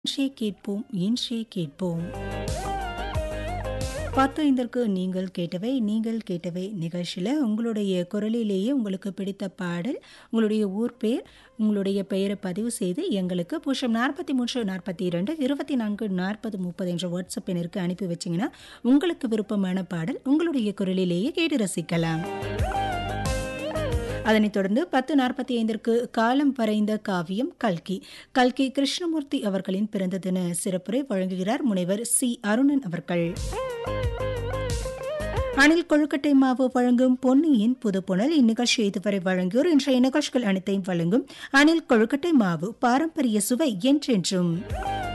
இன்றே கேட்போம் இன்றே கேட்போம் பத்து ஐந்திற்கு நீங்கள் கேட்டவை நீங்கள் கேட்டவை நிகழ்ச்சியில் உங்களுடைய குரலிலேயே உங்களுக்கு பிடித்த பாடல் உங்களுடைய ஊர் பேர் உங்களுடைய பெயரை பதிவு செய்து எங்களுக்கு பூஷம் நாற்பத்தி மூன்று நாற்பத்தி இரண்டு இருபத்தி நான்கு நாற்பது முப்பது என்ற வாட்ஸ்அப் எண்ணிற்கு அனுப்பி வச்சிங்கன்னா உங்களுக்கு விருப்பமான பாடல் உங்களுடைய குரலிலேயே கேட்டு ரசிக்கலாம் அதனைத் தொடர்ந்து பத்து நாற்பத்தி ஐந்திற்கு காலம் வரைந்த காவியம் கல்கி கல்கி கிருஷ்ணமூர்த்தி அவர்களின் பிறந்த தின சிறப்புரை வழங்குகிறார் முனைவர் சி அருணன் அவர்கள் அணில் கொழுக்கட்டை மாவு வழங்கும் பொன்னியின் புதுப்புணல் இந்நிகழ்ச்சியை இதுவரை வழங்கியோர் இன்றைய நிகழ்ச்சிகள் அனைத்தையும் வழங்கும் அணில் கொழுக்கட்டை மாவு பாரம்பரிய சுவை என்றென்றும்